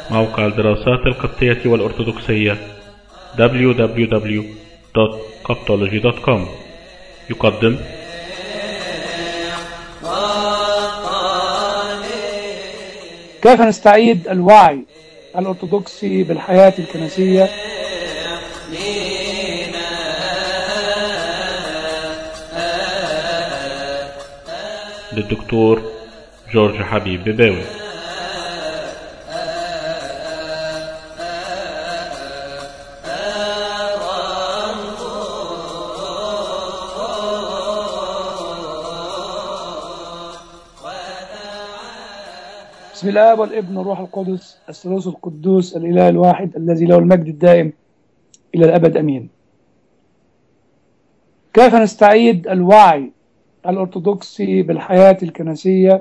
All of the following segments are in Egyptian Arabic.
موقع الدراسات القبطية والأرثوذكسية www.coptology.com يقدم كيف نستعيد الوعي الأرثوذكسي بالحياة الكنسية للدكتور جورج حبيب بباوي بسم الله والابن والروح القدس الثالوث القدوس الإله الواحد الذي له المجد الدائم إلى الأبد أمين كيف نستعيد الوعي الأرثوذكسي بالحياة الكنسية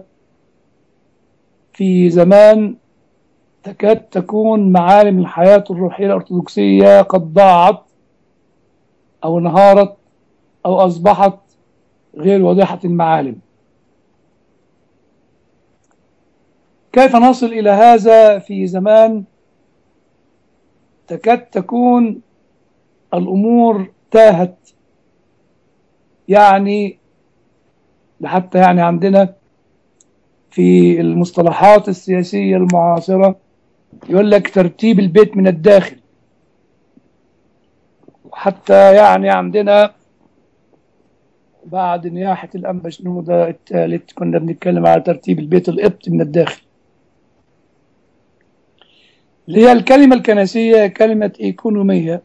في زمان تكاد تكون معالم الحياة الروحية الأرثوذكسية قد ضاعت أو انهارت أو أصبحت غير واضحة المعالم كيف نصل إلى هذا في زمان تكاد تكون الأمور تاهت يعني حتى يعني عندنا في المصطلحات السياسية المعاصرة يقول لك ترتيب البيت من الداخل وحتى يعني عندنا بعد نياحة الأنبا شنودة الثالث كنا بنتكلم على ترتيب البيت القبط من الداخل اللي هي الكلمة الكنسية كلمة إيكونومية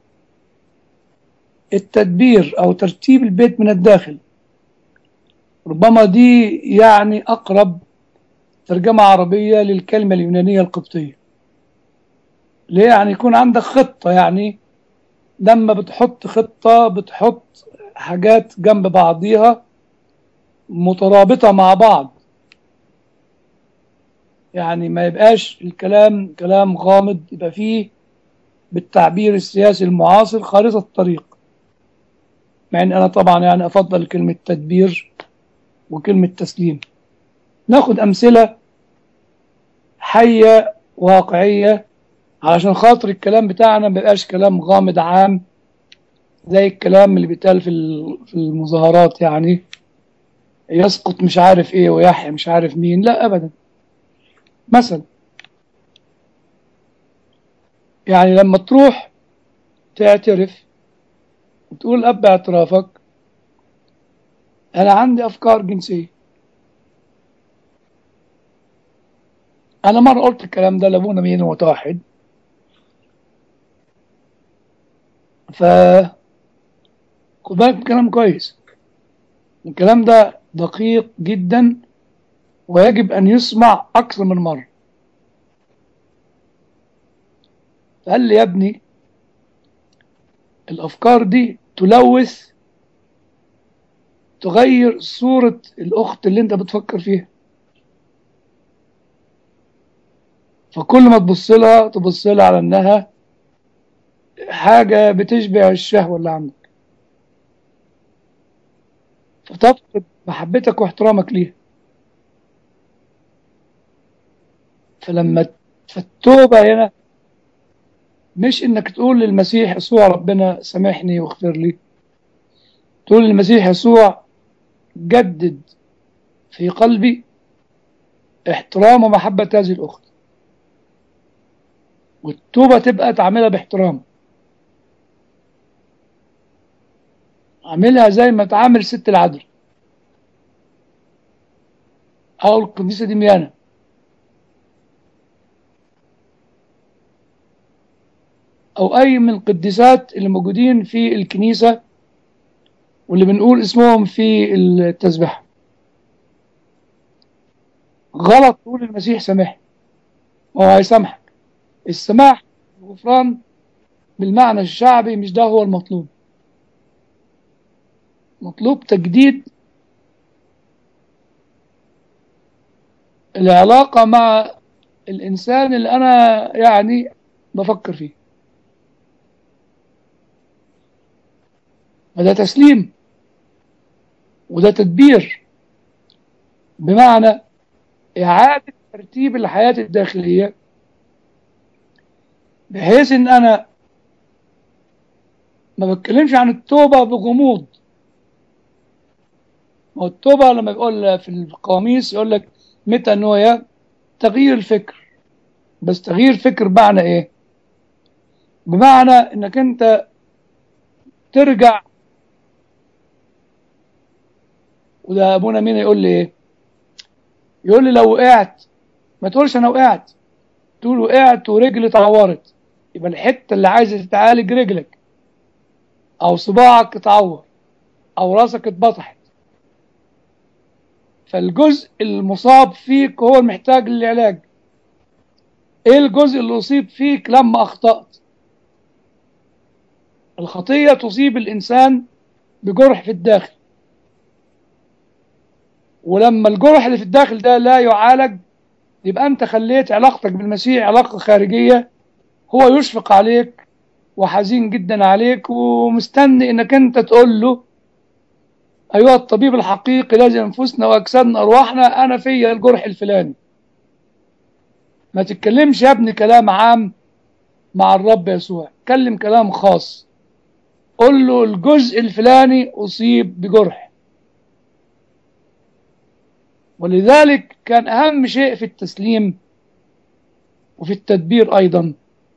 التدبير أو ترتيب البيت من الداخل ربما دي يعني أقرب ترجمة عربية للكلمة اليونانية القبطية ليه يعني يكون عندك خطة يعني لما بتحط خطة بتحط حاجات جنب بعضيها مترابطة مع بعض يعني ما يبقاش الكلام كلام غامض يبقى فيه بالتعبير السياسي المعاصر خارطة طريق مع ان انا طبعا يعني افضل كلمة تدبير وكلمة تسليم ناخد امثلة حية واقعية علشان خاطر الكلام بتاعنا ما يبقاش كلام غامض عام زي الكلام اللي بيتقال في في المظاهرات يعني يسقط مش عارف ايه ويحيى مش عارف مين لا ابدا مثلا يعني لما تروح تعترف وتقول أب اعترافك أنا عندي أفكار جنسية أنا مرة قلت الكلام ده لأبونا مين متوحد ف خد بالك من كلام كويس الكلام ده دقيق جدا ويجب أن يسمع أكثر من مرة قال لي يا ابني الأفكار دي تلوث تغير صورة الأخت اللي أنت بتفكر فيها فكل ما تبص لها تبص لها على إنها حاجة بتشبع الشهوة اللي عندك فتفقد محبتك واحترامك ليها فلما فالتوبة هنا مش انك تقول للمسيح يسوع ربنا سامحني واغفر لي تقول للمسيح يسوع جدد في قلبي احترام ومحبة هذه الأخت والتوبة تبقى تعملها باحترام عاملها زي ما تعامل ست العدل أو القديسة دميانة أو أي من القديسات اللي موجودين في الكنيسة واللي بنقول اسمهم في التسبيح غلط تقول المسيح سامح ما هو هيسامحك السماح الغفران بالمعنى الشعبي مش ده هو المطلوب مطلوب تجديد العلاقة مع الإنسان اللي أنا يعني بفكر فيه فده تسليم وده تدبير بمعنى إعادة ترتيب الحياة الداخلية بحيث ان انا ما بتكلمش عن التوبة بغموض ما هو التوبة لما بيقول في القواميس يقول لك متى نويا تغيير الفكر بس تغيير فكر بمعنى ايه بمعنى انك انت ترجع وده ابونا مين يقول لي ايه يقول لي لو وقعت ما تقولش انا وقعت تقول وقعت ورجلي اتعورت يبقى الحته اللي عايزه تتعالج رجلك او صباعك اتعور او راسك اتبطحت فالجزء المصاب فيك هو المحتاج للعلاج ايه الجزء اللي اصيب فيك لما اخطأت الخطية تصيب الانسان بجرح في الداخل ولما الجرح اللي في الداخل ده لا يعالج يبقى انت خليت علاقتك بالمسيح علاقة خارجية هو يشفق عليك وحزين جدا عليك ومستني انك انت تقول له ايها الطبيب الحقيقي لازم انفسنا واجسادنا ارواحنا انا فيا الجرح الفلاني ما تتكلمش يا ابني كلام عام مع الرب يسوع كلم كلام خاص قل له الجزء الفلاني اصيب بجرح ولذلك كان اهم شيء في التسليم وفي التدبير ايضا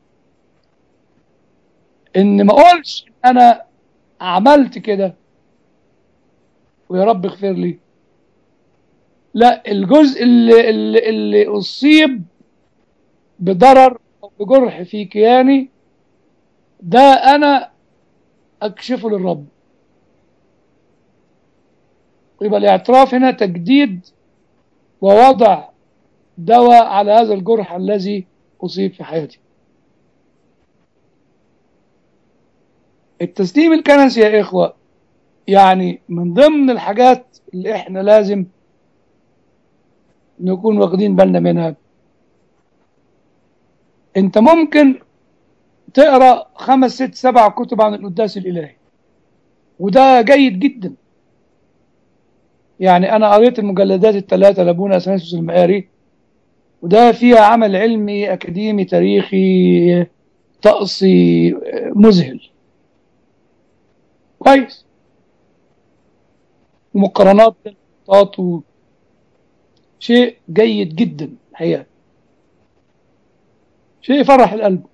ان ما اقولش انا عملت كده ويا رب اغفر لي لا الجزء اللي, اللي, اللي اصيب بضرر او بجرح في كياني ده انا اكشفه للرب يبقى الاعتراف هنا تجديد ووضع دواء على هذا الجرح الذي اصيب في حياتي التسليم الكنسي يا إخوة يعني من ضمن الحاجات اللي إحنا لازم نكون واخدين بالنا منها أنت ممكن تقرأ خمس ست سبع كتب عن القداس الإلهي وده جيد جدا يعني أنا قريت المجلدات الثلاثة لأبونا أثناسيوس المقاري وده فيها عمل علمي أكاديمي تاريخي طقسي مذهل كويس ومقارنات و... شيء جيد جدا الحقيقه شيء يفرح القلب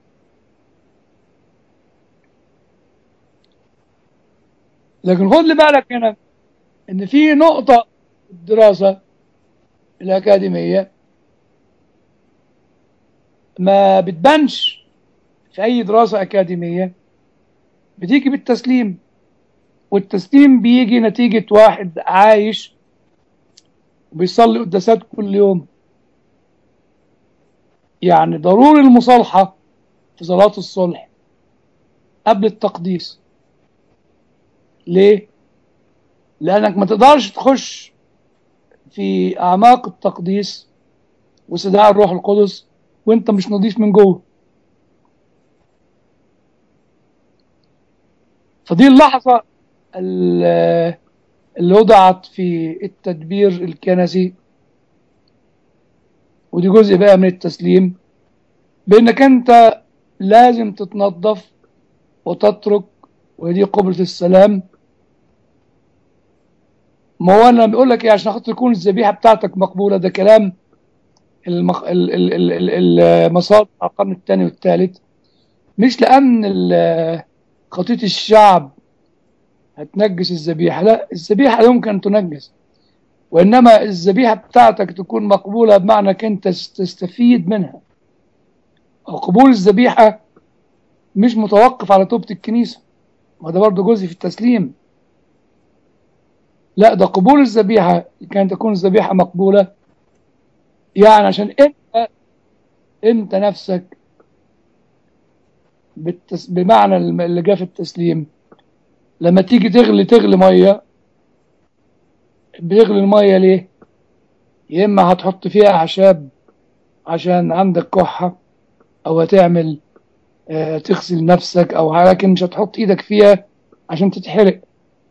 لكن خد لي بالك هنا ان في نقطة في الدراسة الأكاديمية ما بتبانش في أي دراسة أكاديمية بتيجي بالتسليم والتسليم بيجي نتيجة واحد عايش وبيصلي قداسات كل يوم يعني ضروري المصالحة في صلاة الصلح قبل التقديس ليه؟ لأنك ما تقدرش تخش في أعماق التقديس وسداع الروح القدس وانت مش نظيف من جوه فدي اللحظة اللي وضعت في التدبير الكنسي ودي جزء بقى من التسليم بانك انت لازم تتنظف وتترك ودي قبلة السلام ما هو انا بيقول لك ايه عشان خاطر تكون الذبيحه بتاعتك مقبوله ده كلام المخ... ال... ال... ال... ال... المصادر القرن الثاني والثالث مش لان خطيه الشعب هتنجس الذبيحه لا الذبيحه يمكن ان تنجس وانما الذبيحه بتاعتك تكون مقبوله بمعنى انك انت تستفيد منها وقبول الذبيحه مش متوقف على توبه الكنيسه وده برضه جزء في التسليم لا ده قبول الذبيحة كان تكون الذبيحة مقبولة يعني عشان انت انت نفسك بالتس... بمعنى اللي جاء في التسليم لما تيجي تغلي تغلي مية بتغلي المية ليه يا اما هتحط فيها اعشاب عشان عندك كحة او هتعمل اه تغسل نفسك او لكن مش هتحط ايدك فيها عشان تتحرق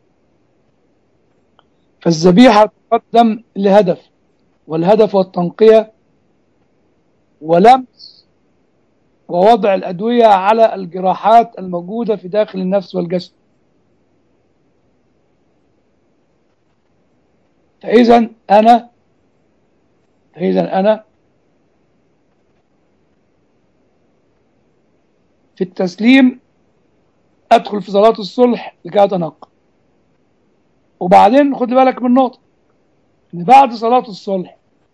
فالذبيحة تقدم لهدف والهدف هو التنقية ولمس ووضع الأدوية على الجراحات الموجودة في داخل النفس والجسد فإذا أنا فإذا أنا في التسليم أدخل في صلاة الصلح لكي أتنقى وبعدين خد بالك من نقطة إن بعد صلاة الصلح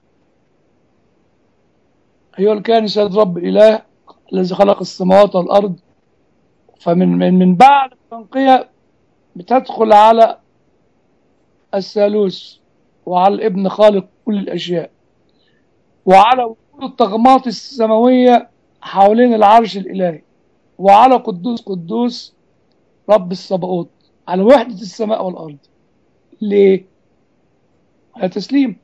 أيها الكائن سيد رب الإله الذي خلق السماوات والأرض فمن من, من بعد التنقية بتدخل على الثالوث وعلى الابن خالق كل الأشياء وعلى وجود الطغمات السماوية حوالين العرش الإلهي وعلى قدوس قدوس رب الصباؤوت على وحدة السماء والأرض ليه؟ على تسليم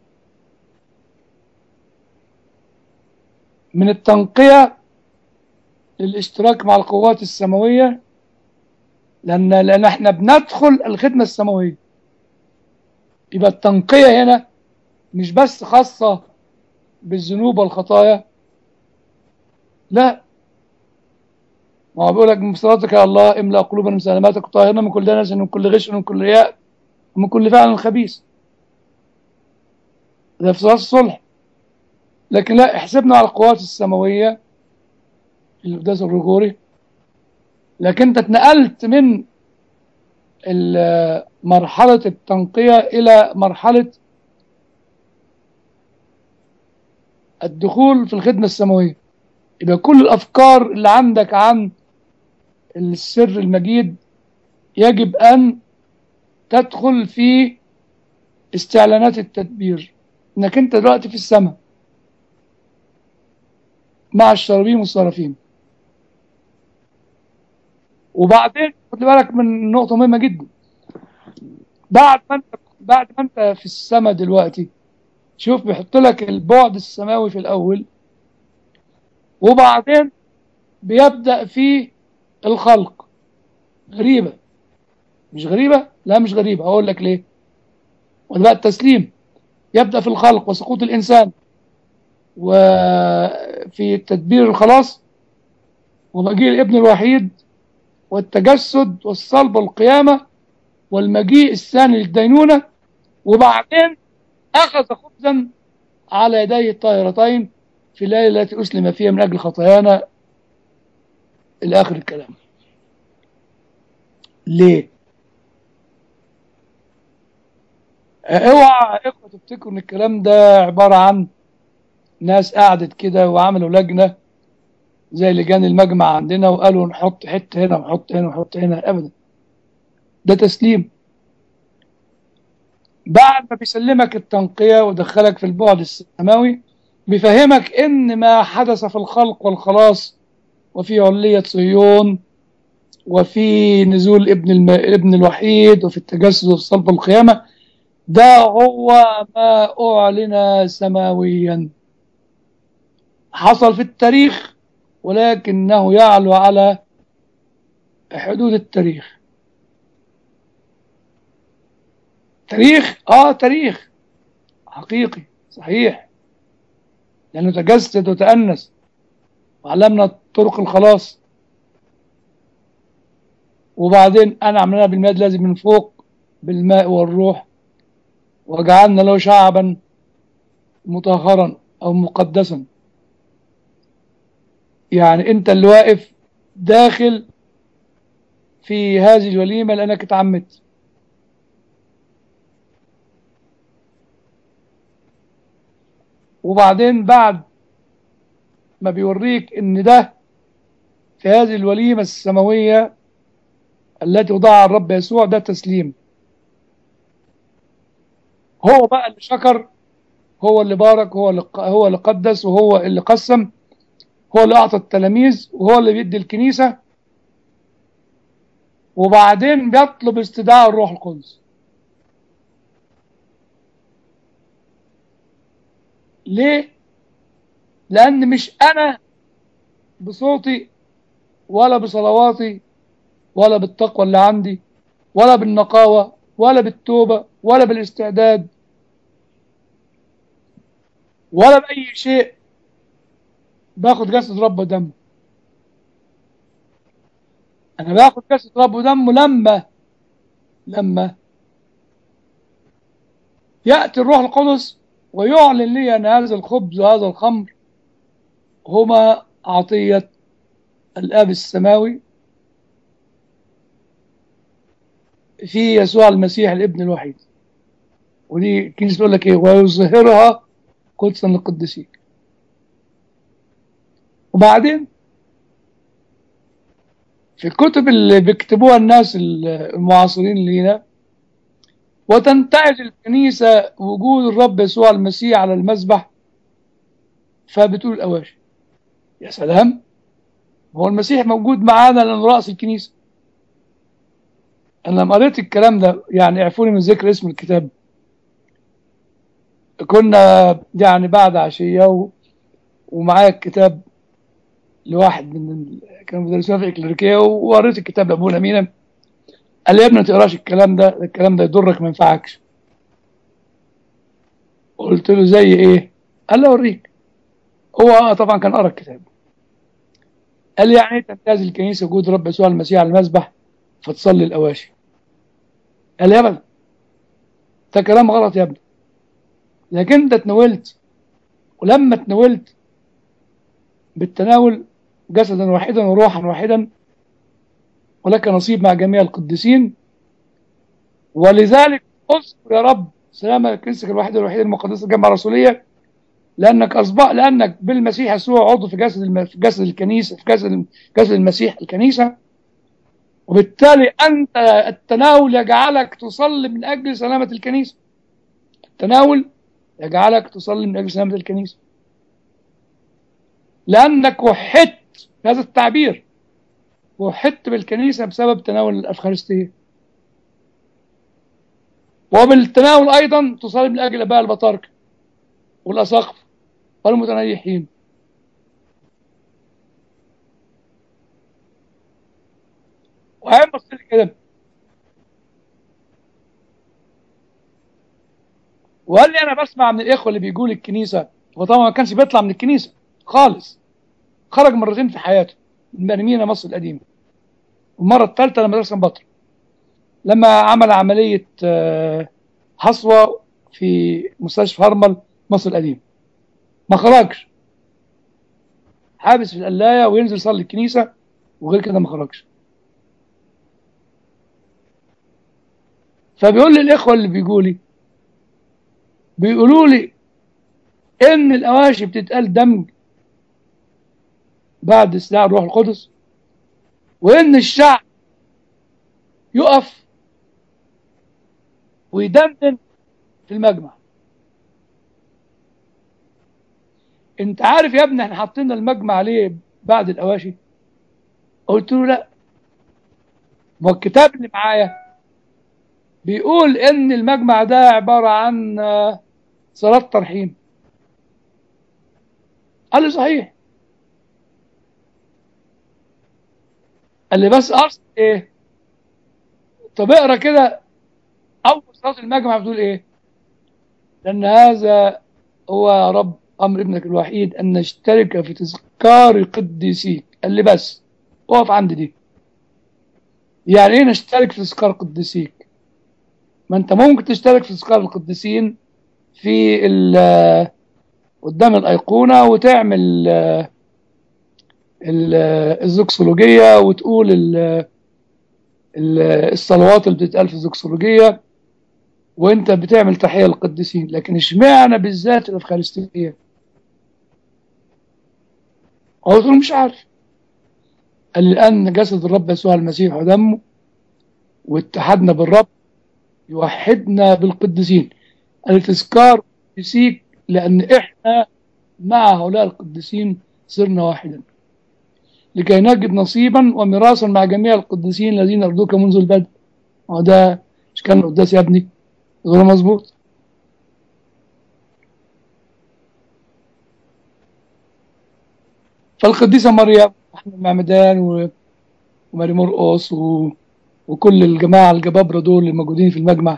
من التنقية للاشتراك مع القوات السماوية لأن لأن احنا بندخل الخدمة السماوية يبقى التنقية هنا مش بس خاصة بالذنوب والخطايا لا ما هو بيقول لك من صلاتك يا الله املأ قلوبنا من سلاماتك وطهرنا من كل دنس ومن كل غش ومن كل رياء ومن كل فعل خبيث ده في صلاة الصلح لكن لا احسبنا على القوات السماوية القداس الرجوري لكن انت اتنقلت من مرحلة التنقية إلى مرحلة الدخول في الخدمة السماوية يبقى كل الأفكار اللي عندك عن السر المجيد يجب أن تدخل في استعلانات التدبير انك انت دلوقتي في السماء مع الشرابيم والصرافيم وبعدين خد بالك من نقطة مهمة جدا بعد ما انت بعد ما انت في السماء دلوقتي شوف بيحط لك البعد السماوي في الأول وبعدين بيبدأ في الخلق غريبة مش غريبة؟ لا مش غريبة هقول لك ليه وده بقى التسليم يبدأ في الخلق وسقوط الإنسان وفي تدبير الخلاص ومجيء الابن الوحيد والتجسد والصلب والقيامة والمجيء الثاني للدينونة وبعدين أخذ خبزا على يديه الطاهرتين في الليلة التي أسلم فيها من أجل خطايانا إلى آخر الكلام ليه؟ اوعى اخوة تفتكروا ان الكلام ده عبارة عن ناس قعدت كده وعملوا لجنة زي لجان المجمع عندنا وقالوا نحط حتة هنا ونحط هنا ونحط هنا ابدا ده تسليم بعد ما بيسلمك التنقية ودخلك في البعد السماوي بيفهمك ان ما حدث في الخلق والخلاص وفي علية صهيون وفي نزول ابن الم... ابن الوحيد وفي التجسد وفي صلب القيامة ده هو ما أعلن سماويا حصل في التاريخ ولكنه يعلو على حدود التاريخ تاريخ اه تاريخ حقيقي صحيح لأنه تجسد وتأنس وعلمنا طرق الخلاص وبعدين أنعم لنا بالمياه لازم من فوق بالماء والروح وجعلنا له شعبا مطهرا أو مقدسا يعني أنت اللي واقف داخل في هذه الوليمة لأنك اتعمدت وبعدين بعد ما بيوريك ان ده في هذه الوليمة السماوية التي وضعها الرب يسوع ده تسليم هو بقى اللي شكر هو اللي بارك هو اللي هو اللي قدس وهو اللي قسم هو اللي اعطى التلاميذ وهو اللي بيدي الكنيسة وبعدين بيطلب استدعاء الروح القدس ليه لان مش انا بصوتي ولا بصلواتي ولا بالتقوى اللي عندي ولا بالنقاوة ولا بالتوبة ولا بالاستعداد ولا بأي شيء باخد جسد رب ودم انا باخد جسد رب ودمه لما لما ياتي الروح القدس ويعلن لي ان هذا الخبز وهذا الخمر هما عطيه الاب السماوي في يسوع المسيح الابن الوحيد ودي كنيسه تقول لك ايه ويظهرها قدسا للقديسين وبعدين في الكتب اللي بيكتبوها الناس المعاصرين لينا وتنتعج الكنيسة وجود الرب يسوع المسيح على المذبح فبتقول الأواشي يا سلام هو المسيح موجود معانا لأنه رأس الكنيسة أنا لما قريت الكلام ده يعني اعفوني من ذكر اسم الكتاب كنا يعني بعد عشية و... ومعايا الكتاب لواحد من ال... كانوا مدرسين في الكليريكية وقريت الكتاب لأبونا مينا قال لي يا ابني ما تقراش الكلام ده الكلام ده يضرك ما ينفعكش قلت له زي ايه قال لي اوريك هو طبعا كان قرا الكتاب قال لي يعني تمتاز الكنيسه وجود رب يسوع المسيح على المذبح فتصلي الاواشي قال لي يا ابني ده كلام غلط يا ابني لكن انت اتناولت ولما اتناولت بالتناول جسدا واحدا وروحا واحدا ولك نصيب مع جميع القديسين ولذلك اذكر يا رب سلام كنيستك الواحده الوحيده المقدسه الجامعه الرسوليه لانك اصبح لانك بالمسيح يسوع عضو في جسد الم... في جسد الكنيسه في جسد جسد المسيح الكنيسه وبالتالي انت التناول يجعلك تصلي من اجل سلامه الكنيسه التناول يجعلك تصلي من اجل سلامه الكنيسه لانك وحدت هذا التعبير وحدت بالكنيسة بسبب تناول الأفخارستية وبالتناول أيضا تصلي من أجل أباء البطاركة والأساقف والمتنيحين وأهم بصير كده وقال لي أنا بسمع من الإخوة اللي بيجوا لي الكنيسة هو طبعا ما كانش بيطلع من الكنيسة خالص خرج مرتين في حياته من بنمينا مصر القديمة والمرة الثالثة لما درس بطر لما عمل عملية حصوة في مستشفى هرمل مصر القديمة ما خرجش حابس في القلاية وينزل يصلي الكنيسة وغير كده ما خرجش فبيقول لي الإخوة اللي بيقولوا لي بيقولوا لي إن الأواشي بتتقال دمج بعد استدعاء الروح القدس وإن الشعب يقف ويدندن في المجمع انت عارف يا ابني احنا حاطين المجمع ليه بعد الأواشي قلت له لا ما الكتاب اللي معايا بيقول ان المجمع ده عبارة عن صلاة ترحيم قال لي صحيح قال لي بس اصل ايه طب اقرا كده اول صلاه المجمع بتقول ايه لان هذا هو يا رب امر ابنك الوحيد ان نشترك في تذكار قديسيك قال لي بس اقف عند دي يعني ايه نشترك في تذكار قديسيك ما انت ممكن تشترك في تذكار القديسين في قدام الايقونه وتعمل الزوكسولوجية وتقول الصلوات اللي بتتقال في الزوكسولوجية وانت بتعمل تحية للقديسين لكن اشمعنى بالذات الافخارستية قلت له مش عارف قال لي لأن جسد الرب يسوع المسيح ودمه واتحادنا بالرب يوحدنا بالقديسين قال لي تذكار قديسيك لأن إحنا مع هؤلاء القديسين صرنا واحدا لكي نجد نصيبا وميراثا مع جميع القديسين الذين أرضوك منذ البدء وده مش كان القداس يا ابني غير مظبوط فالقديسة مريم وأحمد معمدان وماري مرقص و... وكل الجماعة الجبابرة دول الموجودين في المجمع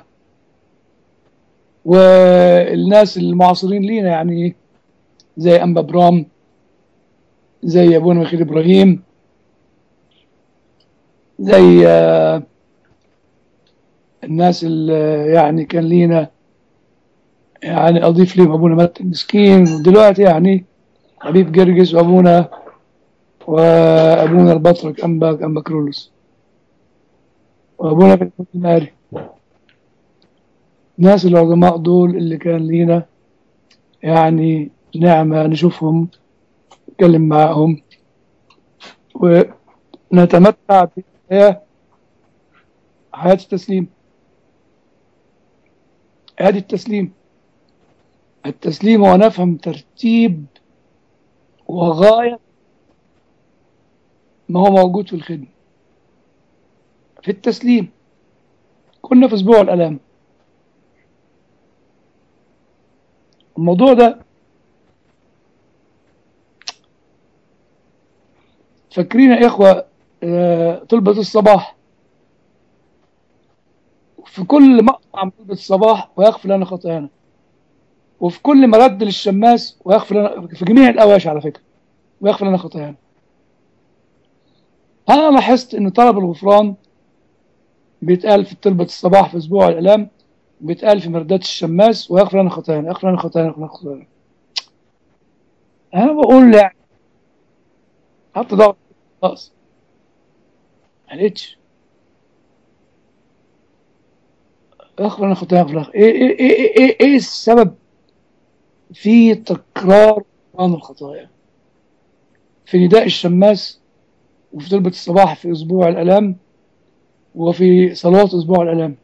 والناس المعاصرين لينا يعني زي أنبا برام زي أبونا مخير إبراهيم زي آه، الناس اللي يعني كان لينا يعني أضيف لهم أبونا مات مسكين ودلوقتي يعني حبيب جرجس وأبونا وأبونا البطرك أنبا أنبا كرولوس وأبونا بن ماري الناس العظماء دول اللي كان لينا يعني نعمة نشوفهم نتكلم معهم ونتمتع بحياة حياة التسليم هذه التسليم التسليم هو نفهم ترتيب وغاية ما هو موجود في الخدمة في التسليم كنا في أسبوع الألام الموضوع ده فاكرين يا إخوة آه، طلبة الصباح في كل مقطع من طلبة الصباح ويغفر لنا خطايانا وفي كل مرد للشماس ويغفر لنا في جميع الأواشي على فكرة ويغفر لنا خطايانا أنا لاحظت إن طلب الغفران بيتقال في طلبة الصباح في أسبوع الإعلام بيتقال في مردات الشماس ويغفر لنا خطايانا يغفر لنا خطايانا يغفر لنا خطايانا أنا بقول يعني حتى ضغط خلاص ما لقيتش يغفر لنا خطايانا يغفر لنا ايه ايه ايه ايه ايه, إيه السبب في تكرار غفران الخطايا في نداء الشماس وفي طلبة الصباح في أسبوع الألام وفي صلوات أسبوع الألام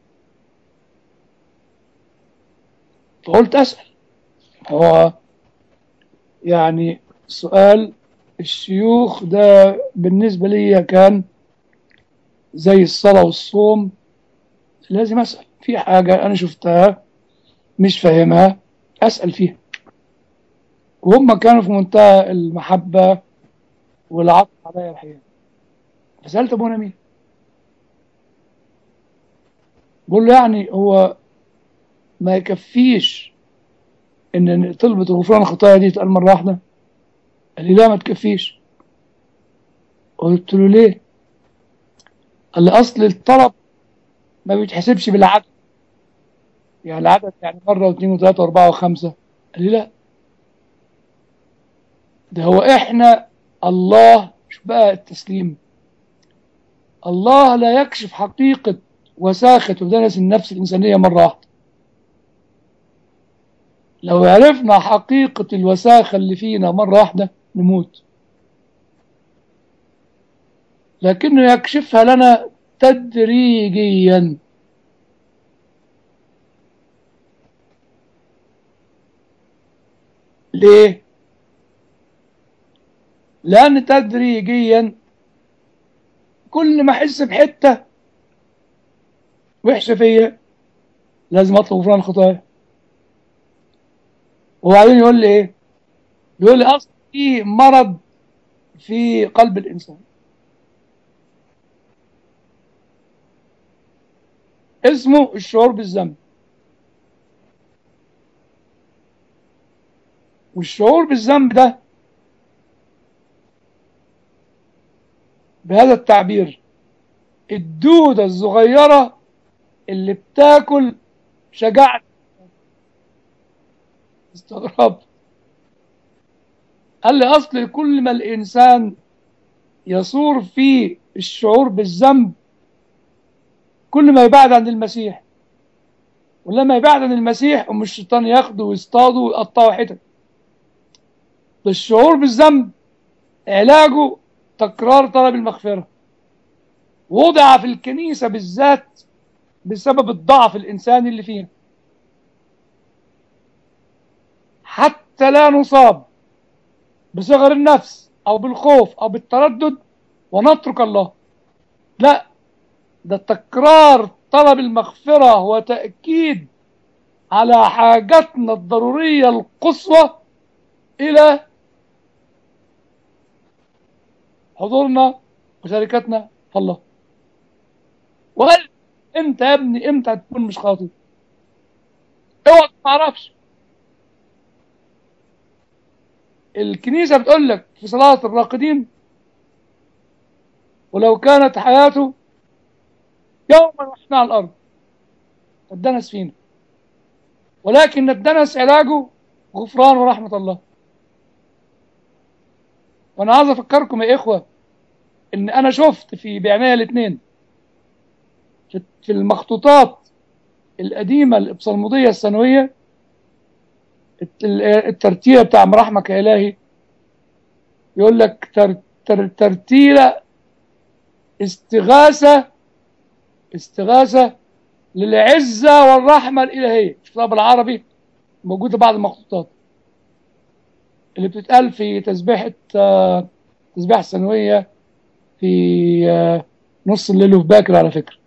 فقلت أسأل هو يعني سؤال الشيوخ ده بالنسبة لي كان زي الصلاة والصوم لازم أسأل في حاجة أنا شفتها مش فاهمها أسأل فيها وهم كانوا في منتهى المحبة والعطف عليا الحقيقة فسألت أبونا مين بقول له يعني هو ما يكفيش ان طلبة الغفران الخطايا دي تقال مرة واحدة قال لي لا ما تكفيش قلت له ليه قال لي اصل الطلب ما بيتحسبش بالعدد يعني العدد يعني مرة واثنين وثلاثة واربعة وخمسة قال لي لا ده هو احنا الله مش بقى التسليم الله لا يكشف حقيقة وساخة ودنس النفس الإنسانية مرة واحدة لو عرفنا حقيقة الوساخة اللي فينا مرة واحدة نموت لكنه يكشفها لنا تدريجيا ليه؟ لأن تدريجيا كل ما أحس بحتة وحشة فيا لازم أطلب غفران الخطايا وبعدين يقول لي إيه؟ يقول لي أصل في مرض في قلب الإنسان اسمه الشعور بالذنب والشعور بالذنب ده بهذا التعبير الدودة الصغيرة اللي بتاكل شجاعة استغرب قال لي أصل كل ما الإنسان يصور فيه الشعور بالذنب كل ما يبعد عن المسيح ولما يبعد عن المسيح أم الشيطان ياخده ويصطاده ويقطعه حتت الشعور بالذنب علاجه تكرار طلب المغفرة وضع في الكنيسة بالذات بسبب الضعف الإنساني اللي فينا حتى لا نصاب بصغر النفس أو بالخوف أو بالتردد ونترك الله لا ده تكرار طلب المغفرة هو تأكيد على حاجتنا الضرورية القصوى إلى حضورنا وشركتنا في الله وقال امتى يا ابني امتى تكون مش خاطئ اوعى ما تعرفش الكنيسة بتقول لك في صلاة الراقدين ولو كانت حياته يوما واحنا على الارض الدنس فينا ولكن الدنس علاجه غفران ورحمة الله وانا عايز افكركم يا اخوة ان انا شفت في بعناية الاثنين في في المخطوطات القديمة الابصالمودية السنوية الت- الترتيلة بتاع مرحمك يا الهي يقول لك تر تر ترتيلة استغاثة استغاثة للعزة والرحمة الإلهية في الكتاب العربي موجودة بعض المخطوطات اللي بتتقال في تسبيحة آه، تسبيحة السنوية في آه، نص الليل وفي باكر على فكرة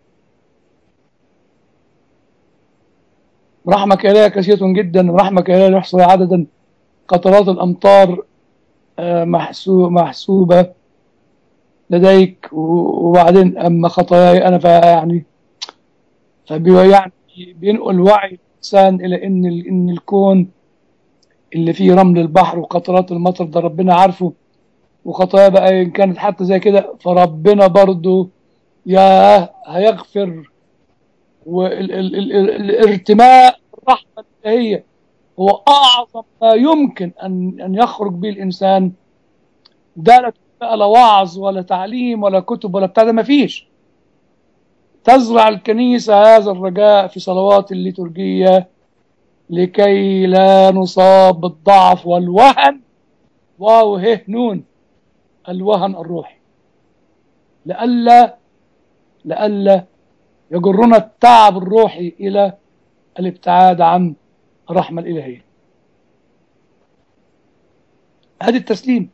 رحمك إلهي كثيرة جدا ورحمك إلهي لا يحصى عددا قطرات الأمطار آه، محسو- محسوبة لديك و- وبعدين أما خطاياي أنا فيعني فبي يعني بينقل وعي الإنسان إلى إن ال- إن الكون اللي فيه رمل البحر وقطرات المطر ده ربنا عارفه وخطايا بقى إن كانت حتى زي كده فربنا برضو يا هيغفر والارتماء الرحمة الإلهية هو أعظم ما يمكن أن أن يخرج به الإنسان ده لا بقى لا وعظ ولا تعليم ولا كتب ولا بتاع ده مفيش تزرع الكنيسة هذا الرجاء في صلوات الليتورجية لكي لا نصاب بالضعف والوهن واو هه نون الوهن الروحي لئلا لئلا يجرنا التعب الروحي إلى الابتعاد عن الرحمة الإلهية هذه التسليم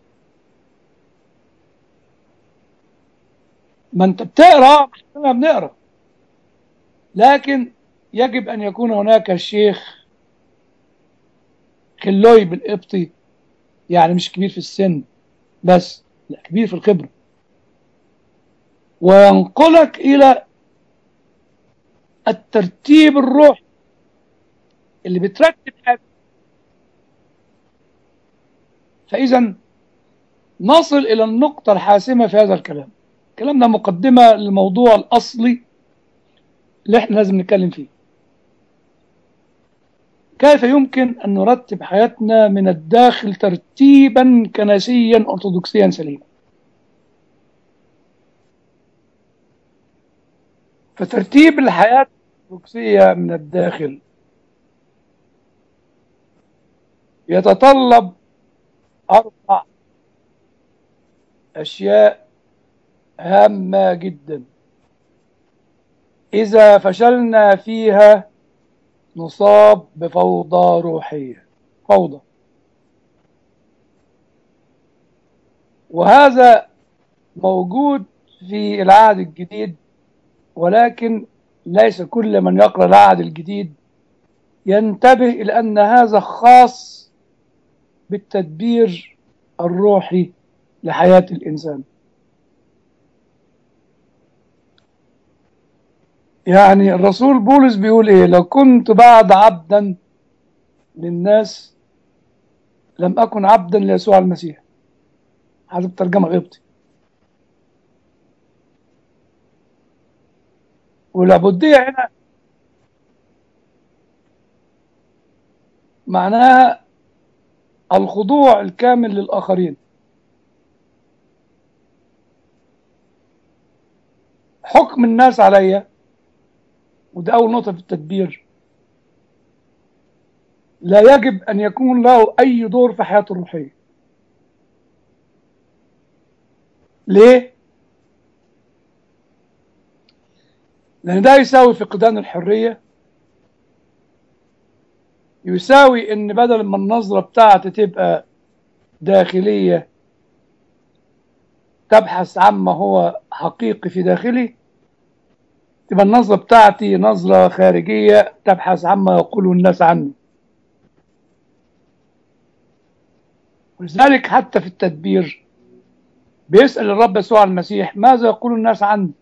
ما انت بتقرا احنا بنقرا لكن يجب ان يكون هناك الشيخ خلوي بالقبطي يعني مش كبير في السن بس لا كبير في الخبره وينقلك الى الترتيب الروحي اللي بترتب حياتك فاذا نصل الى النقطه الحاسمه في هذا الكلام الكلام ده مقدمة للموضوع الأصلي اللي احنا لازم نتكلم فيه كيف يمكن أن نرتب حياتنا من الداخل ترتيبا كنسيا أرثوذكسيا سليما فترتيب الحياة الأرثوذكسية من الداخل يتطلب أربع أشياء هامة جدا إذا فشلنا فيها نصاب بفوضى روحية فوضى وهذا موجود في العهد الجديد ولكن ليس كل من يقرأ العهد الجديد ينتبه إلى أن هذا خاص بالتدبير الروحي لحياة الإنسان يعني الرسول بولس بيقول ايه لو كنت بعد عبدا للناس لم اكن عبدا ليسوع المسيح حسب ترجمة قبطي والعبودية هنا معناها الخضوع الكامل للآخرين حكم الناس عليا وده أول نقطة في التدبير لا يجب أن يكون له أي دور في حياته الروحية ليه؟ لأن ده يساوي فقدان الحرية يساوي إن بدل ما النظرة بتاعتي تبقى داخلية تبحث عما هو حقيقي في داخلي تبقى النظرة بتاعتي نظرة خارجية تبحث عما يقوله الناس عني ولذلك حتى في التدبير بيسأل الرب يسوع المسيح ماذا يقول الناس عني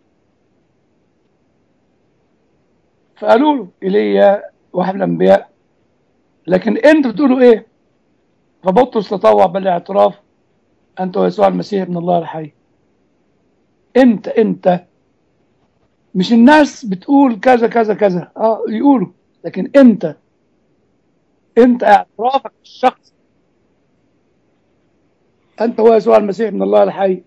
فقالوا له ايليا واحد من الانبياء لكن انتوا بتقولوا ايه فبطرس تطوع بالاعتراف انت ويسوع المسيح ابن الله الحي انت انت مش الناس بتقول كذا كذا كذا اه يقولوا لكن انت انت اعترافك الشخصي انت هو يسوع المسيح من الله الحي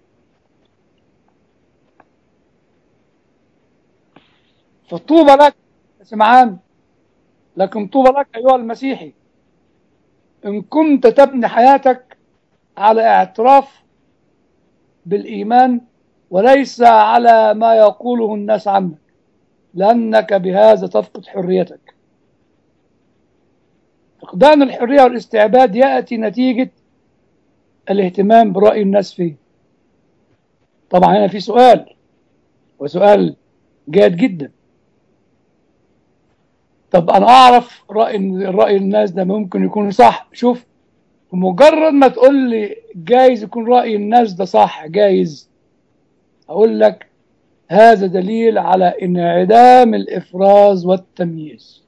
فطوبى لك يا سمعان لكن طوبى لك ايها المسيحي ان كنت تبني حياتك على اعتراف بالايمان وليس على ما يقوله الناس عنك لانك بهذا تفقد حريتك فقدان الحريه والاستعباد ياتي نتيجه الاهتمام براي الناس فيه طبعا هنا في سؤال وسؤال جاد جدا طب انا اعرف راي راي الناس ده ممكن يكون صح شوف بمجرد ما تقول لي جايز يكون راي الناس ده صح جايز اقول لك هذا دليل على انعدام الافراز والتمييز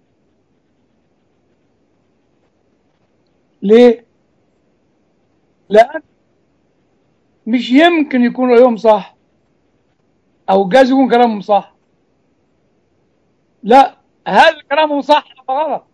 ليه لان مش يمكن يكون رايهم صح او جايز يكون كلامهم صح لا هل كلامهم صح ولا غلط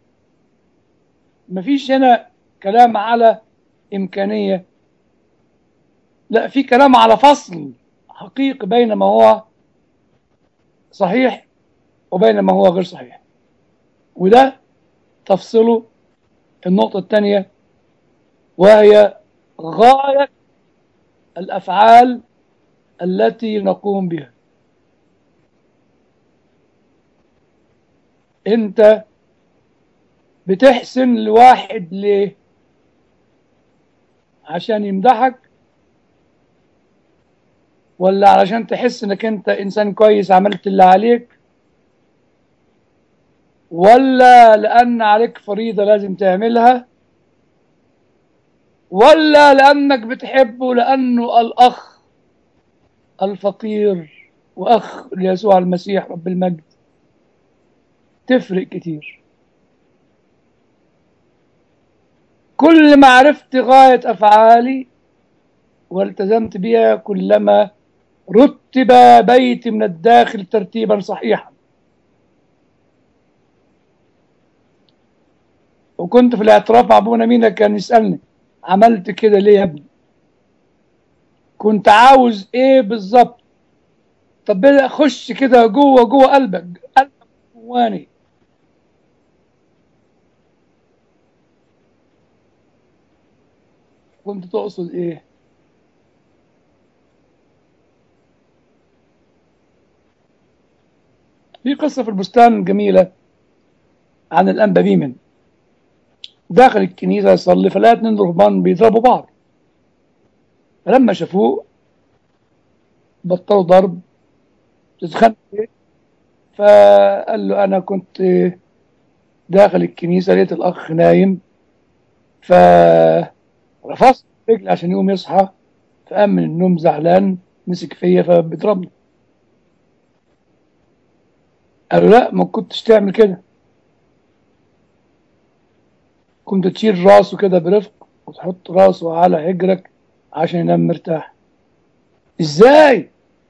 مفيش هنا كلام على إمكانية لا في كلام على فصل حقيقي بين ما هو صحيح وبين ما هو غير صحيح وده تفصله النقطة الثانية وهي غاية الأفعال التي نقوم بها انت بتحسن لواحد ليه عشان يمدحك ولا علشان تحس انك انت انسان كويس عملت اللي عليك ولا لان عليك فريضة لازم تعملها ولا لانك بتحبه لانه الاخ الفقير واخ ليسوع المسيح رب المجد تفرق كتير كل ما عرفت غاية أفعالي والتزمت بها كلما رتب بيتي من الداخل ترتيبا صحيحا وكنت في الاعتراف مع ابونا مينا كان يسألني عملت كده ليه يا ابني كنت عاوز ايه بالظبط طب بدأ اخش كده جوه جوه قلبك قلبك جواني كنت تقصد ايه في قصة في البستان جميلة عن الأنبا بيمن داخل الكنيسة يصلي فلقى اتنين رهبان بيضربوا بعض فلما شافوه بطلوا ضرب تتخانق فقال له أنا كنت داخل الكنيسة لقيت الأخ نايم فرفضت رجلي عشان يقوم يصحى فقام من النوم زعلان مسك فيا فبيضربني قال له لا ما كنتش تعمل كده كنت تشيل راسه كده برفق وتحط راسه على حجرك عشان ينام مرتاح ازاي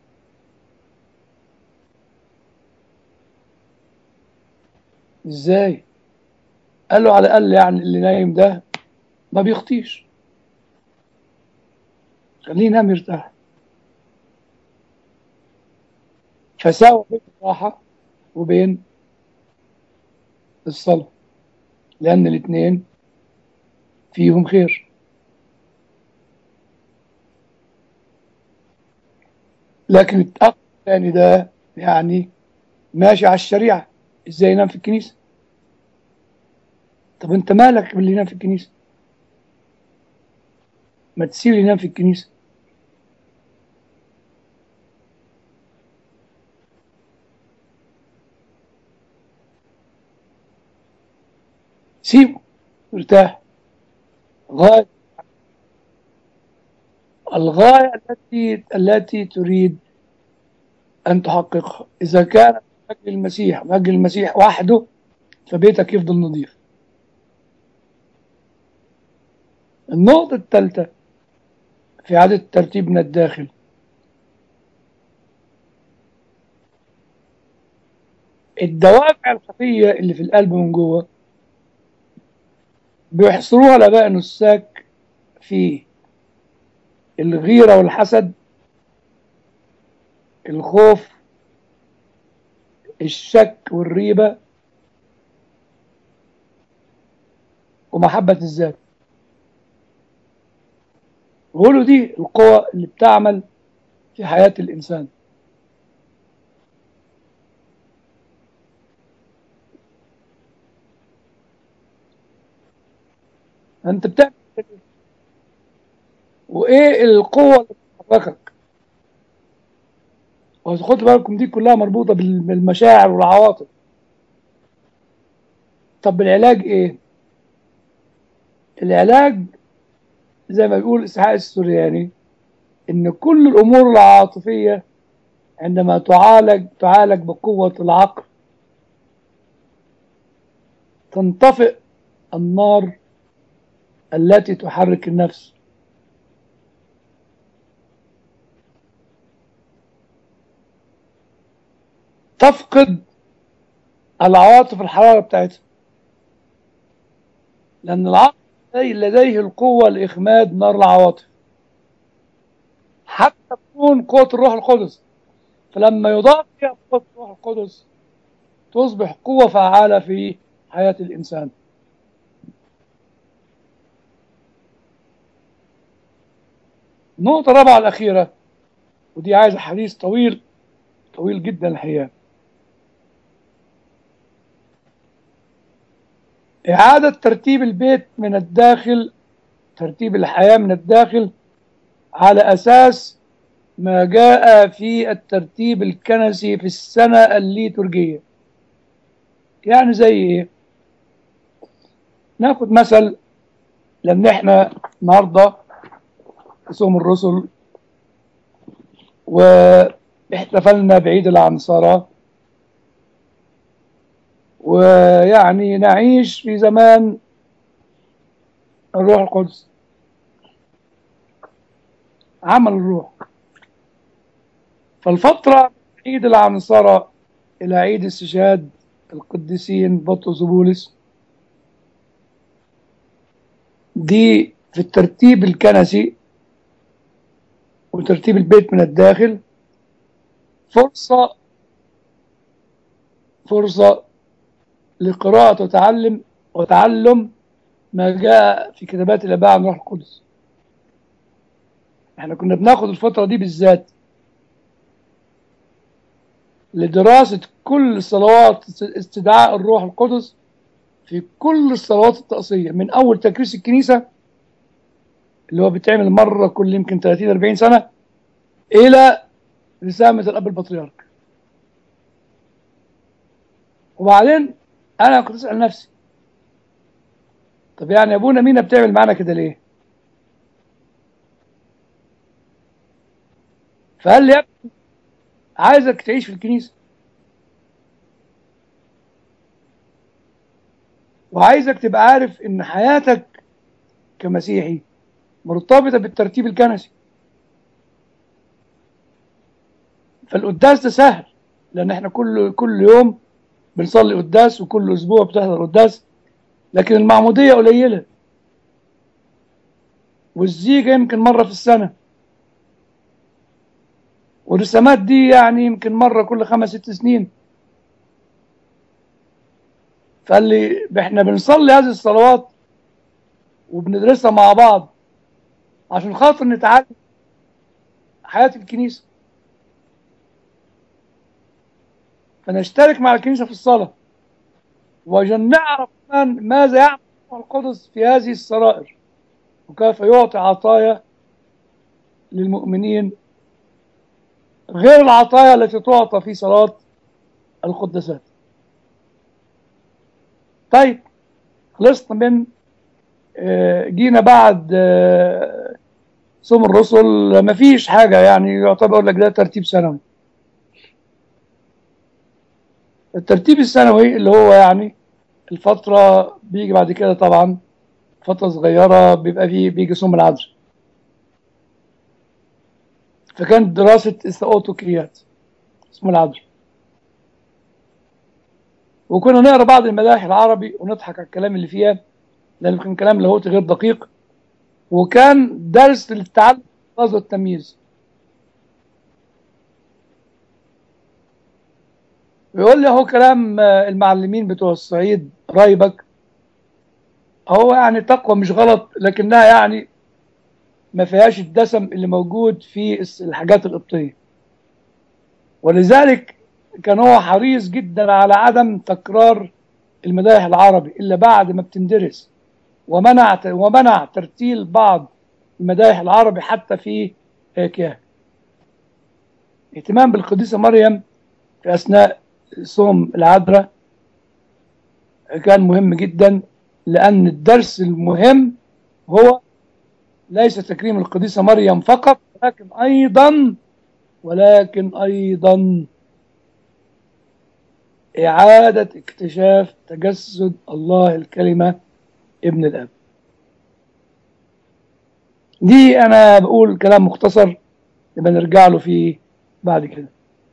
ازاي قال له على الاقل يعني اللي نايم ده ما بيخطيش خليه ينام يرتاح فساوى بين الراحة وبين الصلاة لأن الاثنين فيهم خير لكن الأخ الثاني ده يعني ماشي على الشريعة ازاي ينام في الكنيسة طب انت مالك باللي ينام في الكنيسة ما تسيب ينام في الكنيسة سيبه ارتاح غاية الغاية التي التي تريد أن تحققها إذا كانت من أجل المسيح من أجل المسيح وحده فبيتك يفضل نظيف النقطة الثالثة في إعادة الترتيب من الداخل الدوافع الخفية اللي في القلب من جوه بيحصروها الآباء النساك في الغيرة والحسد الخوف الشك والريبة ومحبة الذات وقولوا دي القوى اللي بتعمل في حياة الإنسان أنت بتعمل كده. وإيه القوة اللي بتحركك وخدوا بالكم دي كلها مربوطة بال- بالمشاعر والعواطف طب العلاج إيه؟ العلاج زي ما بيقول إسحاق السورياني إن كل الأمور العاطفية عندما تعالج تعالج بقوة العقل تنطفئ النار التي تحرك النفس تفقد العواطف الحرارة بتاعتها لأن العقل لديه القوة لإخماد نار العواطف حتى تكون قوة الروح القدس فلما يضاف فيها قوة الروح القدس تصبح قوة فعالة في حياة الإنسان النقطة الرابعة الأخيرة ودي عايزة حديث طويل طويل جدا الحقيقة إعادة ترتيب البيت من الداخل ترتيب الحياة من الداخل على أساس ما جاء في الترتيب الكنسي في السنة الليتورجية يعني زي إيه؟ ناخد مثل لأن إحنا النهاردة صوم الرسل واحتفلنا بعيد العنصرة ويعني نعيش في زمان الروح القدس عمل الروح فالفترة من عيد العنصرة إلى عيد استشهاد القديسين بطرس وبولس دي في الترتيب الكنسي وترتيب البيت من الداخل فرصة فرصة لقراءة وتعلم وتعلم ما جاء في كتابات الآباء عن روح القدس احنا كنا بناخد الفترة دي بالذات لدراسة كل صلوات استدعاء الروح القدس في كل الصلوات الطقسية من أول تكريس الكنيسة اللي هو بيتعمل مرة كل يمكن 30 40 سنة إلى رسامة الأب البطريرك وبعدين أنا كنت أسأل نفسي طب يعني يا أبونا مينا بتعمل معانا كده ليه؟ فقال لي يا ابني عايزك تعيش في الكنيسة وعايزك تبقى عارف إن حياتك كمسيحي مرتبطة بالترتيب الكنسي فالقداس ده سهل لأن احنا كل كل يوم بنصلي قداس وكل أسبوع بتحضر قداس لكن المعمودية قليلة والزيجة يمكن مرة في السنة والرسامات دي يعني يمكن مرة كل خمس ست سنين فقال لي احنا بنصلي هذه الصلوات وبندرسها مع بعض عشان خاطر نتعلم حياة الكنيسة فنشترك مع الكنيسة في الصلاة وعشان نعرف كمان ماذا يعمل الروح القدس في هذه السرائر وكيف يعطي عطايا للمؤمنين غير العطايا التي تعطى في صلاة القداسات طيب خلصنا من جينا بعد صوم الرسل ما فيش حاجة يعني يعتبر أقول لك ده ترتيب سنوي الترتيب السنوي اللي هو يعني الفترة بيجي بعد كده طبعا فترة صغيرة بيبقى فيه بيجي صوم العذر فكانت دراسة استاوتوكريات اسمه العذر وكنا نقرا بعض المداح العربي ونضحك على الكلام اللي فيها لأن كان كلام لاهوتي غير دقيق وكان درس للتعلم والتمييز بيقول لي هو كلام المعلمين بتوع الصعيد رايبك هو يعني تقوى مش غلط لكنها يعني ما فيهاش الدسم اللي موجود في الحاجات القبطية ولذلك كان هو حريص جدا على عدم تكرار المدايح العربي إلا بعد ما بتندرس ومنع ومنع ترتيل بعض المدايح العربي حتى في كهف اهتمام بالقديسة مريم في أثناء صوم العذراء كان مهم جدا لأن الدرس المهم هو ليس تكريم القديسة مريم فقط ولكن أيضا ولكن أيضا إعادة اكتشاف تجسد الله الكلمة ابن الأب دي أنا بقول كلام مختصر نبقى نرجع له فيه بعد كده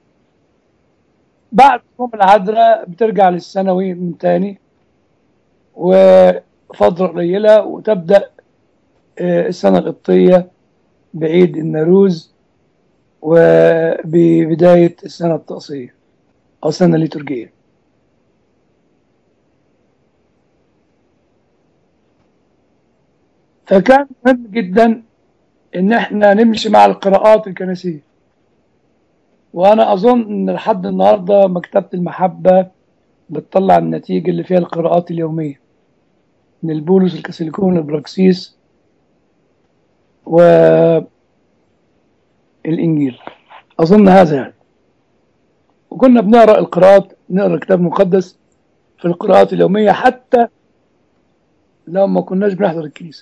بعد صوم العذراء بترجع للثانوي من تاني وفترة قليلة وتبدأ السنة القبطية بعيد النوروز وببداية السنة الطقسية أو السنة الليتورجية فكان مهم جدا إن احنا نمشي مع القراءات الكنسية وأنا أظن إن لحد النهاردة مكتبة المحبة بتطلع النتيجة اللي فيها القراءات اليومية من البولس الكاسيليكون البراكسيس والإنجيل أظن هذا يعني وكنا بنقرأ القراءات نقرأ الكتاب المقدس في القراءات اليومية حتى لو ما كناش بنحضر الكنيسة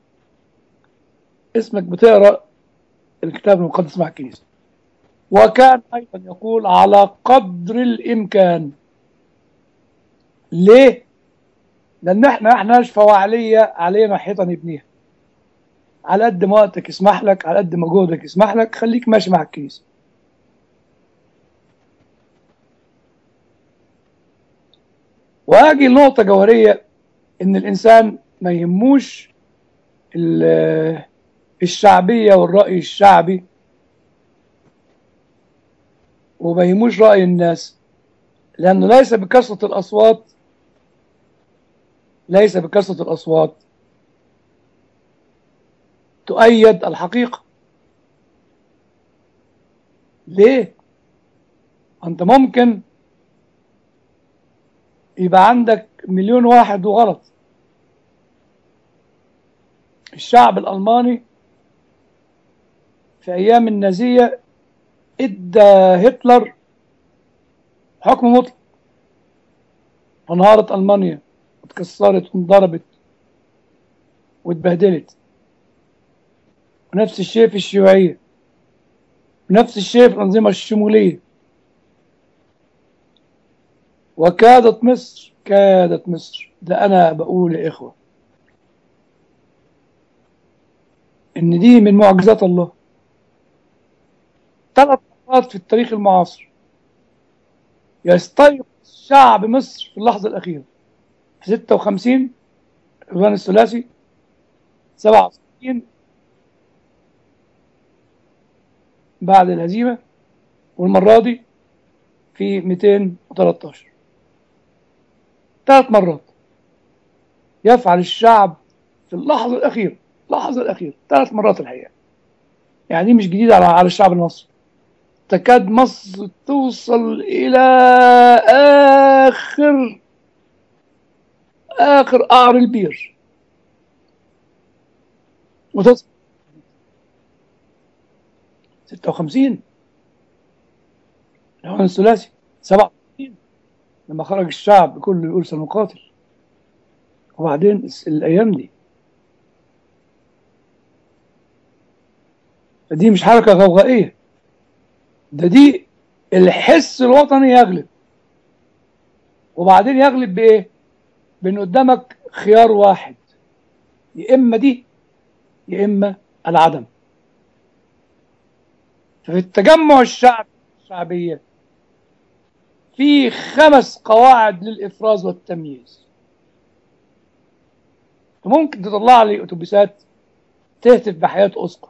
اسمك بتقرأ الكتاب المقدس مع الكنيسة وكان أيضا يقول على قدر الإمكان ليه؟ لأن احنا احناش فواعلية علينا حيطة نبنيها على قد ما وقتك يسمح لك على قد ما جهدك يسمح لك خليك ماشي مع الكنيسة واجي لنقطة جوهرية ان الانسان ما يهموش الشعبية والرأي الشعبي وما يهموش رأي الناس لأنه ليس بكثرة الأصوات ليس بكثرة الأصوات تؤيد الحقيقة ليه؟ أنت ممكن يبقى عندك مليون واحد وغلط الشعب الألماني في أيام النازية ادى هتلر حكم مطلق فانهارت ألمانيا واتكسرت وانضربت واتبهدلت ونفس الشيء في الشيوعية ونفس الشيء في الأنظمة الشمولية وكادت مصر كادت مصر ده أنا بقول يا إخوة إن دي من معجزات الله ثلاث مرات في التاريخ المعاصر يستيقظ شعب مصر في اللحظة الأخيرة في 56 الرهان الثلاثي 67 بعد الهزيمة والمرة دي في 213 ثلاث مرات يفعل الشعب في اللحظة الأخيرة اللحظة الأخيرة ثلاث مرات الحقيقة يعني دي مش جديدة على على الشعب المصري تكاد مصر توصل إلى آخر آخر قعر البير وتصل 56 الهوان الثلاثي 67 لما خرج الشعب كله يقول سنقاتل وبعدين الأيام دي فدي مش حركة غوغائية ده دي الحس الوطني يغلب وبعدين يغلب بإيه؟ بأن قدامك خيار واحد يا إما دي يا إما العدم ففي التجمع الشعبي الشعبية في خمس قواعد للإفراز والتمييز ممكن تطلع لي أتوبيسات تهتف بحياة أسقف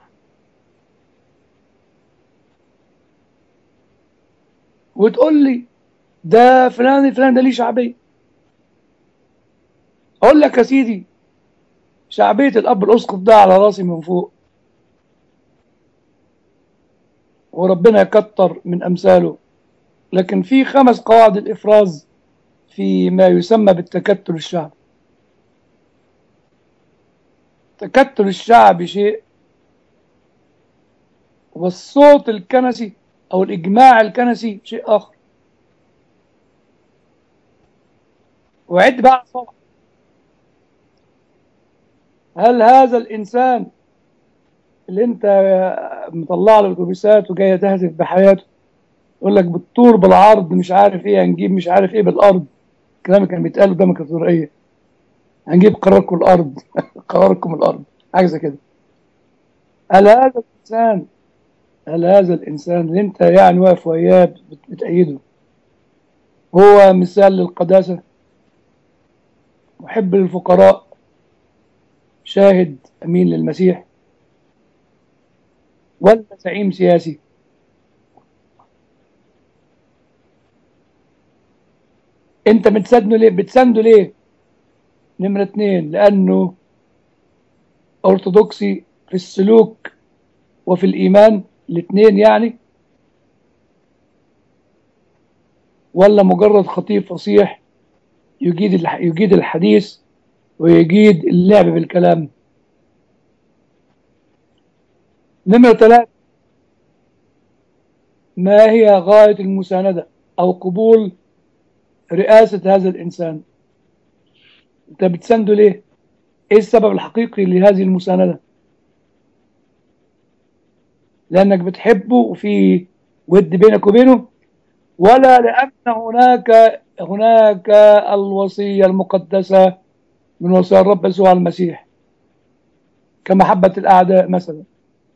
وتقول لي ده فلان فلان ده ليه شعبية أقول لك يا سيدي شعبية الأب الأسقف ده على راسي من فوق وربنا يكتر من أمثاله لكن في خمس قواعد الإفراز في ما يسمى بالتكتل الشعبي تكتل الشعبي شيء والصوت الكنسي أو الإجماع الكنسي شيء آخر وعد بقى صلاة هل هذا الإنسان اللي أنت مطلع له الأتوبيسات وجاية تهتف بحياته يقول لك بالطول بالعرض مش عارف إيه هنجيب مش عارف إيه بالأرض الكلام كان بيتقال قدامك الثرائية هنجيب قراركم الأرض قراركم الأرض حاجة زي كده هل هذا الإنسان هل هذا الإنسان اللي أنت يعني واقف وياه بتأيده هو مثال للقداسة محب للفقراء شاهد أمين للمسيح ولا زعيم سياسي انت بتسنده ليه بتسنده ليه نمرة اتنين لأنه أرثوذكسي في السلوك وفي الإيمان الاثنين يعني ولا مجرد خطيب فصيح يجيد يجيد الحديث ويجيد اللعب بالكلام نمرة ثلاثة ما هي غاية المساندة أو قبول رئاسة هذا الإنسان أنت بتسنده ليه إيه السبب الحقيقي لهذه المساندة لأنك بتحبه وفي ود بينك وبينه ولا لأن هناك هناك الوصية المقدسة من وصايا الرب يسوع المسيح كمحبة الأعداء مثلا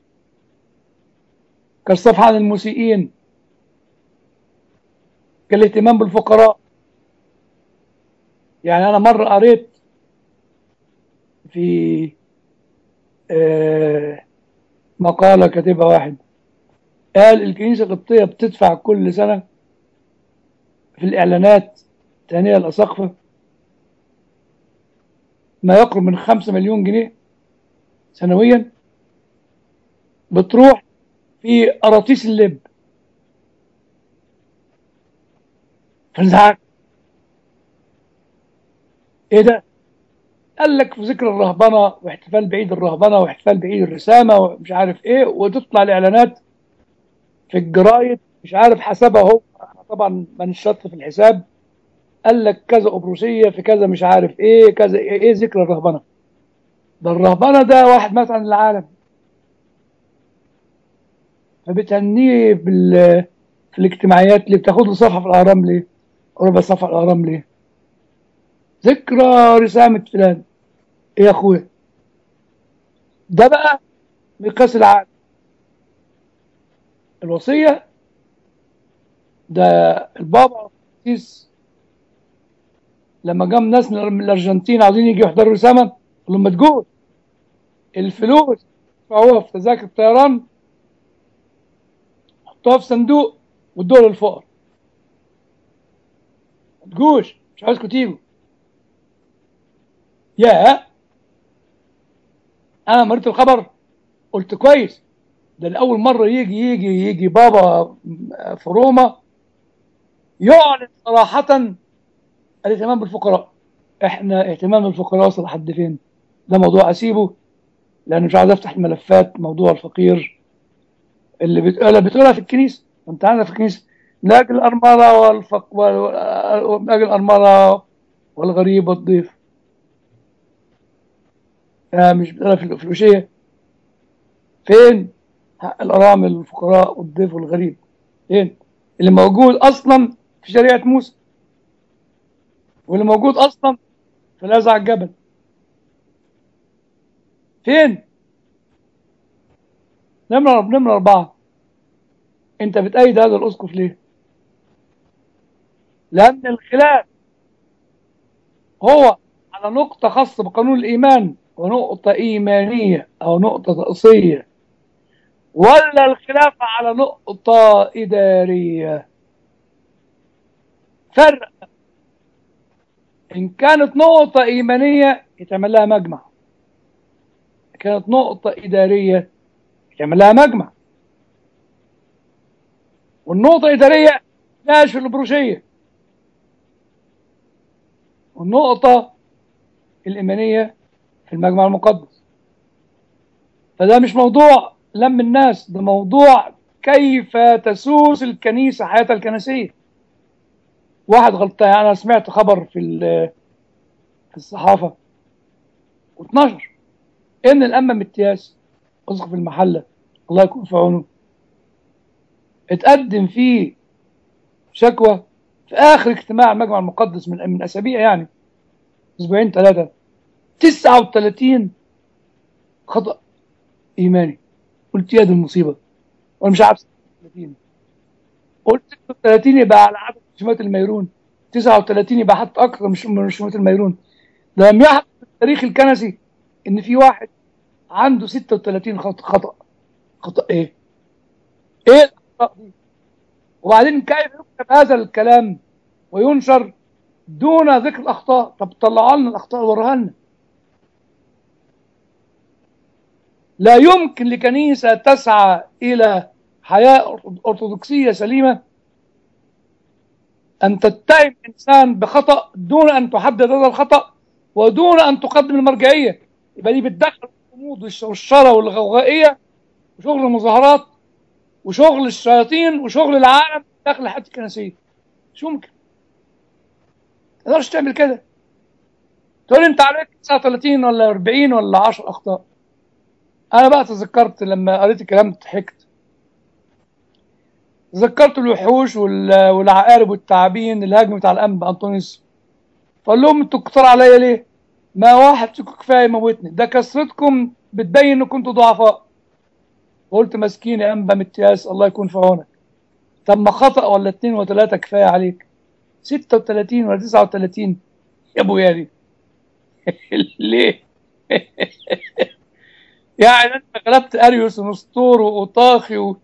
كالصفحة عن المسيئين كالاهتمام بالفقراء يعني أنا مرة قريت في آه مقالة كاتبها واحد قال الكنيسة القبطية بتدفع كل سنة في الإعلانات تهنئة الأساقفة ما يقرب من خمسة مليون جنيه سنويا بتروح في قراطيس اللب فانزعج ايه ده قال لك في ذكر الرهبنة واحتفال بعيد الرهبنة واحتفال بعيد الرسامة ومش عارف ايه وتطلع الاعلانات في الجرايد مش عارف حسبها هو أنا طبعا من الشط في الحساب قال لك كذا أبروسية في كذا مش عارف ايه كذا ايه, إيه ذكر الرهبنة ده الرهبنة ده واحد مات عن العالم فبتهنيه بال في الاجتماعيات اللي بتاخد له صفحة في الأهرام ليه؟ ربع صفحة في الأهرام ليه؟ ذكرى رسامة فلان ايه يا اخويا ده بقى مقياس العقل الوصية ده البابا القسيس لما جم ناس من الارجنتين عاوزين يجوا يحضروا رسامة قال لهم ما تجوش الفلوس دفعوها في تذاكر الطيران حطوها في صندوق وادوها للفقراء ما تجوش مش عاوزكم تيجوا يا انا مريت الخبر قلت كويس ده لاول مره يجي يجي يجي بابا في روما يعلن صراحه الاهتمام بالفقراء احنا اهتمام بالفقراء وصل لحد فين ده موضوع اسيبه لان مش عايز افتح الملفات موضوع الفقير اللي بتقولها بتقولها في الكنيسه انت عندنا في الكنيسه من اجل الارمله والفق من اجل الارمله والغريب والضيف آه مش بتقولها في الفلوشيه فين حق الارامل والفقراء والضيف والغريب فين اللي موجود اصلا في شريعه موسى واللي موجود اصلا في الازع الجبل فين نمرة نمرة أربعة أنت بتأيد هذا الأسقف ليه؟ لأن الخلاف هو على نقطة خاصة بقانون الإيمان ونقطة إيمانية أو نقطة رأسية ولا الخلاف على نقطة إدارية فرق إن كانت نقطة إيمانية يتعمل لها مجمع كانت نقطة إدارية يتعمل لها مجمع والنقطة الإدارية ناقش في البروشية والنقطة الإيمانية في المجمع المقدس فده مش موضوع لم الناس ده موضوع كيف تسوس الكنيسة حياتها الكنسية واحد غلطان أنا سمعت خبر في في الصحافة و12 إن الأمة متياس أسقف المحلة الله يكون في عونه اتقدم فيه شكوى في آخر اجتماع المجمع المقدس من من أسابيع يعني أسبوعين ثلاثة 39 خطأ إيماني قلت يا دي المصيبة وأنا مش عارف 36 قلت 36 يبقى على عدد رسومات الميرون 39 يبقى حتى أكثر مش من رسومات الميرون لم يحدث في التاريخ الكنسي إن في واحد عنده 36 خطأ خطأ خطأ إيه؟ إيه الأخطاء دي؟ وبعدين كيف يكتب هذا الكلام وينشر دون ذكر الأخطاء طب طلعوا لنا الأخطاء وراها لنا لا يمكن لكنيسة تسعى إلى حياة أرثوذكسية سليمة أن تتهم إنسان بخطأ دون أن تحدد هذا الخطأ ودون أن تقدم المرجعية يبقى دي بتدخل الغموض والشرى والغوغائية وشغل المظاهرات وشغل الشياطين وشغل العالم داخل حياة الكنسية مش ممكن ما تقدرش تعمل كده تقول انت عليك 39 ولا 40 ولا 10 اخطاء انا بقى تذكرت لما قريت الكلام ضحكت تذكرت الوحوش والعقارب والتعابين اللي هاجمت على الانبا انطونيوس فقال لهم انتوا كتار عليا ليه؟ ما واحد فيكم كفايه يموتني ده كسرتكم بتبين ان كنتوا ضعفاء قلت مسكين يا انبا متياس الله يكون في عونك طب ما خطأ ولا اتنين وتلاتة كفايه عليك 36 ولا 39 يا ابويا دي ليه؟ يعني انت غلبت اريوس ونسطور واوطاخي و...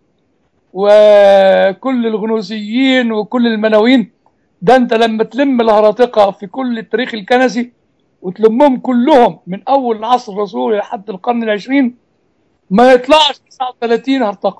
وكل الغنوسيين وكل المناوين ده انت لما تلم الهراطقه في كل التاريخ الكنسي وتلمهم كلهم من اول عصر الرسول لحد القرن العشرين ما يطلعش 39 هرطقه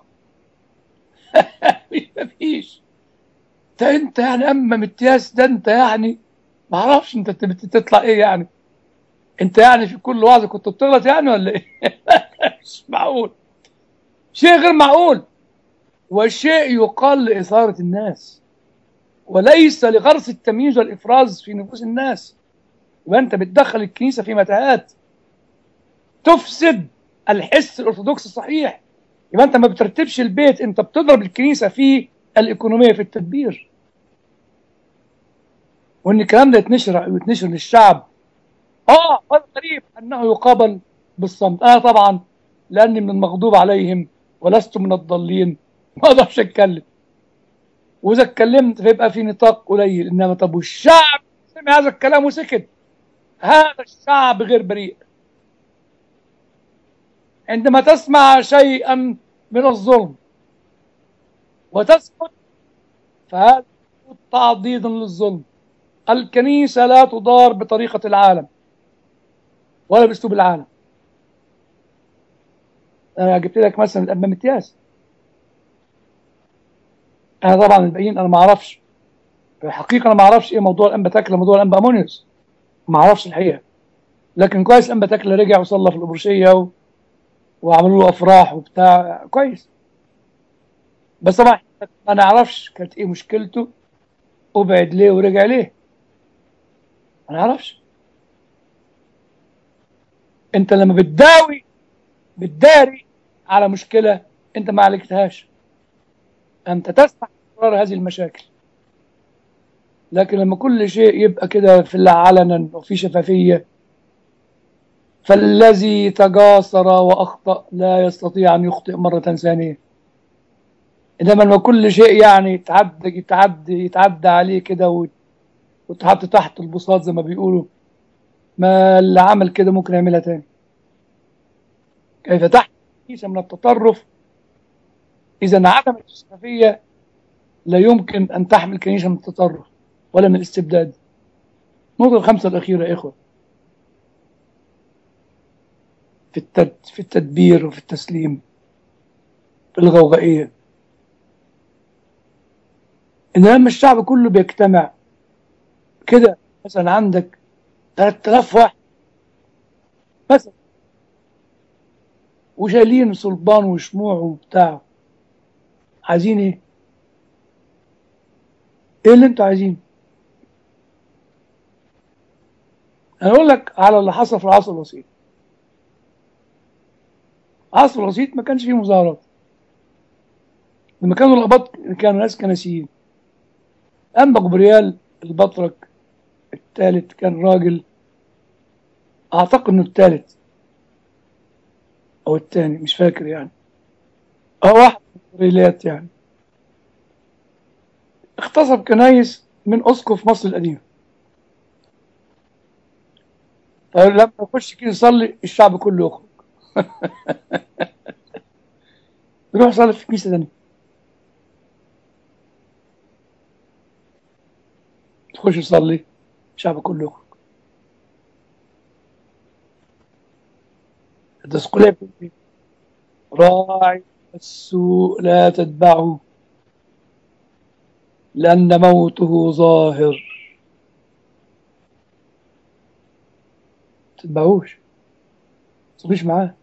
مفيش ده انت يعني اما متياس ده انت يعني ما اعرفش انت تطلع ايه يعني انت يعني في كل وعظه كنت بتغلط يعني ولا ايه مش معقول شيء غير معقول وشيء يقال لإثارة الناس وليس لغرس التمييز والإفراز في نفوس الناس يبقى أنت بتدخل الكنيسة في متاهات تفسد الحس الأرثوذكسي الصحيح يبقى أنت ما بترتبش البيت أنت بتضرب الكنيسة في الإيكونومية في التدبير وإن الكلام ده يتنشر ويتنشر للشعب آه والغريب أنه يقابل بالصمت أنا آه طبعا لأني من المغضوب عليهم ولست من الضالين ما اقدرش اتكلم واذا اتكلمت فيبقى في نطاق قليل انما طب والشعب سمع هذا الكلام وسكت هذا الشعب غير بريء عندما تسمع شيئا من الظلم وتسكت فهذا تعضيد للظلم الكنيسة لا تدار بطريقة العالم ولا باسلوب العالم انا جبت لك مثلا الامام متياس انا طبعا الباقيين انا ما اعرفش في الحقيقه انا ما اعرفش ايه موضوع الانبا تاكله موضوع الانبا امونيوس ما اعرفش الحقيقه لكن كويس الانبا تاكله رجع وصلى في الابرشيه و... وعملوا له افراح وبتاع كويس بس طبعا ما نعرفش كانت ايه مشكلته ابعد ليه ورجع ليه ما نعرفش انت لما بتداوي بتداري على مشكله انت ما عالجتهاش أنت تسمح بتكرار هذه المشاكل لكن لما كل شيء يبقى كده في علنا وفي شفافية فالذي تجاسر وأخطأ لا يستطيع أن يخطئ مرة ثانية انما لما كل شيء يعني يتعدى يتعدى يتعدى عليه كده وت- وتحط تحت البساط زي ما بيقولوا ما اللي عمل كده ممكن يعملها تاني كيف تحت الكنيسة من التطرف إذا عدم الشفافية لا يمكن أن تحمل كنيسة من التطرف ولا من الاستبداد النقطة الخامسة الأخيرة يا إخوة في التد... في التدبير وفي التسليم في الغوغائية إن لما الشعب كله بيجتمع كده مثلا عندك 3000 واحد مثلا وشايلين صلبان وشموع وبتاع عايزين ايه؟ ايه اللي انتوا عايزينه؟ انا اقول لك على اللي حصل في العصر الوسيط العصر الوسيط ما كانش فيه مظاهرات لما كانوا الاباط كانوا ناس كنسيين اما جبريال البطرك الثالث كان راجل اعتقد انه الثالث او الثاني مش فاكر يعني او واحد من الجبريلات يعني اغتصب كنايس من اسقف مصر القديمه فلما يخش كده يصلي الشعب كله يخرج يروح يصلي في كنيسه ثانيه يخش يصلي الشعب كله يخرج الدسقلية بتقول إيه؟ راعي السوء لا تتبعه لأن موته ظاهر تتبعوش تصليش معاه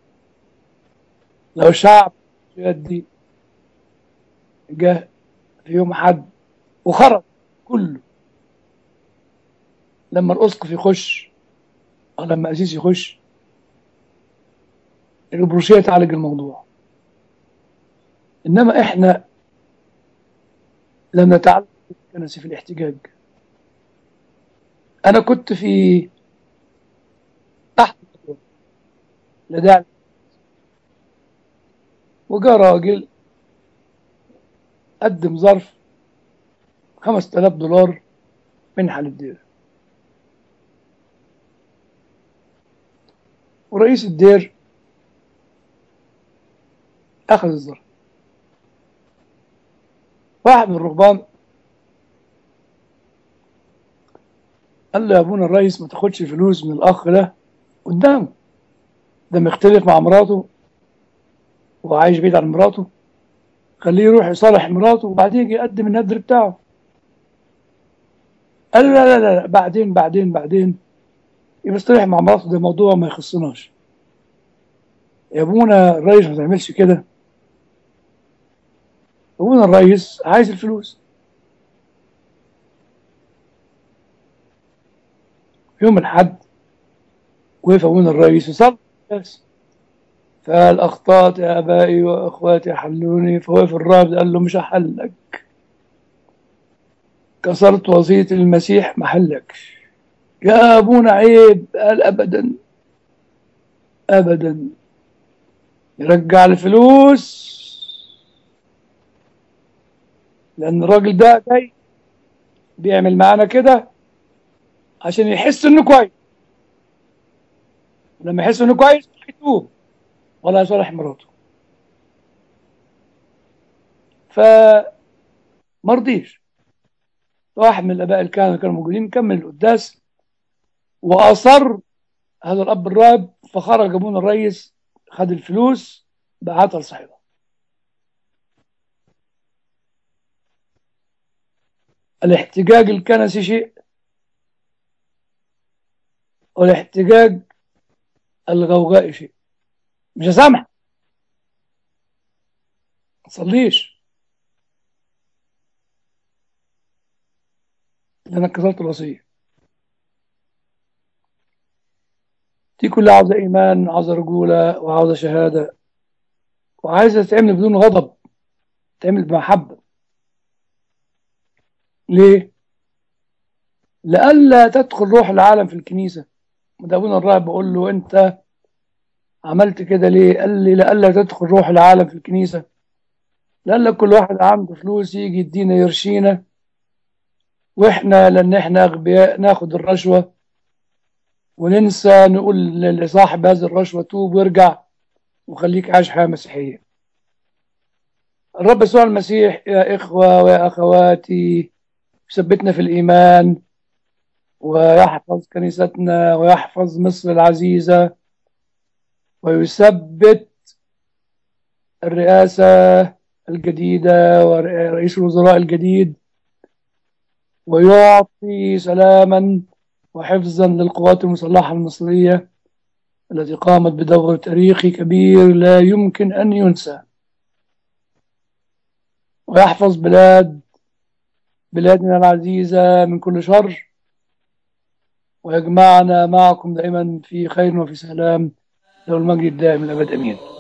لو الشعب يدي جه في يوم حد وخرج كله لما الاسقف يخش او لما القسيس يخش البروشيه تعالج الموضوع انما احنا لم نتعلم الكنسي في الاحتجاج انا كنت في تحت الدكتور لا داعي وجاء راجل قدم ظرف 5000 دولار منحة للدير ورئيس الدير أخذ الظرف واحد من الرهبان قال له يا ابونا الرئيس ما تاخدش فلوس من الأخ ده قدامه ده مختلف مع مراته وعايش بعيد عن مراته خليه يروح يصالح مراته وبعدين يجي يقدم النذر بتاعه قال له لا لا لا لا، بعدين بعدين بعدين يبقى يصطلح مع مراته ده موضوع ما يخصناش يا ابونا الرئيس ما تعملش كده ابونا الرئيس عايز الفلوس يوم الحد وقف ابونا الرئيس يصلي بس فقال اخطات يا ابائي واخواتي حلوني فوقف الراهب قال له مش هحلك كسرت وصية المسيح ما حلكش يا ابونا عيب قال ابدا ابدا يرجع الفلوس لان الراجل ده جاي بيعمل معانا كده عشان يحس انه كويس لما يحس انه كويس يتوب ولا يصالح مراته ف مرضيش واحد من الاباء الكهنه كانوا موجودين كمل القداس واصر هذا الاب الراهب فخرج ابونا الريس خد الفلوس بعتها لصاحبها الاحتجاج الكنسي شيء والاحتجاج الغوغائي شيء مش هسامح ما تصليش لانك كسرت الوصيه دي كلها عاوزه ايمان عاوزه رجوله وعاوزه شهاده وعايزه تتعمل بدون غضب تتعمل بمحبه ليه؟ لئلا تدخل روح العالم في الكنيسه وده ابونا الراهب بقول له انت عملت كده ليه؟ قال لي لئلا تدخل روح العالم في الكنيسه لأن كل واحد عنده فلوس يجي يدينا يرشينا واحنا لان احنا اغبياء ناخد الرشوة وننسى نقول لصاحب هذه الرشوة توب وارجع وخليك عايش حياة مسيحية الرب يسوع المسيح يا إخوة ويا أخواتي يثبتنا في الإيمان ويحفظ كنيستنا ويحفظ مصر العزيزة ويثبت الرئاسة الجديدة ورئيس الوزراء الجديد ويعطي سلاما وحفظا للقوات المسلحة المصرية التي قامت بدور تاريخي كبير لا يمكن أن ينسى ويحفظ بلاد بلادنا العزيزة من كل شر ويجمعنا معكم دائما في خير وفي سلام له المجد الدائم الأبد أمين